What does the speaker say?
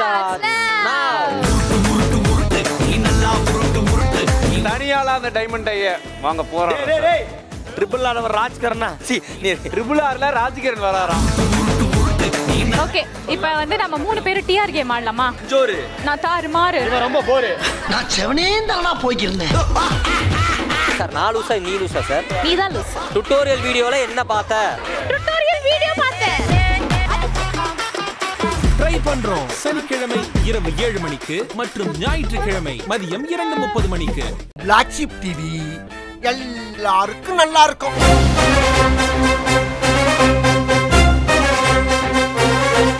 starts now. தனியால அந்த diamond ஐய வாங்க போறோம் ட்ரிபிள் ஆனவர் ராஜ்கரனா சி நீ ட்ரிபிள் ஆர்ல ராஜ்கிரண் வராராம் ஓகே இப்போ வந்து நம்ம மூணு பேரும் டிஆர் கேம் ஆடலாமா ஜோரு நான் தாறு மாறு ரொம்ப போரு நான் செவனே தானா போய்க்கிருந்தேன் சார் நான் லூசா நீ லூசா சார் நீ தான் லூஸ் டுட்டோரியல் வீடியோல என்ன பார்த்த டுட்டோரியல் வீடியோ பார்த்தேன் ட்ரை பண்றோம் சனிக்கிழமை இரவு ஏழு மணிக்கு மற்றும் ஞாயிற்றுக்கிழமை மதியம் இரண்டு முப்பது மணிக்கு பிளாக் ஷிப் டிவி எல்லாருக்கும் நல்லா இருக்கும்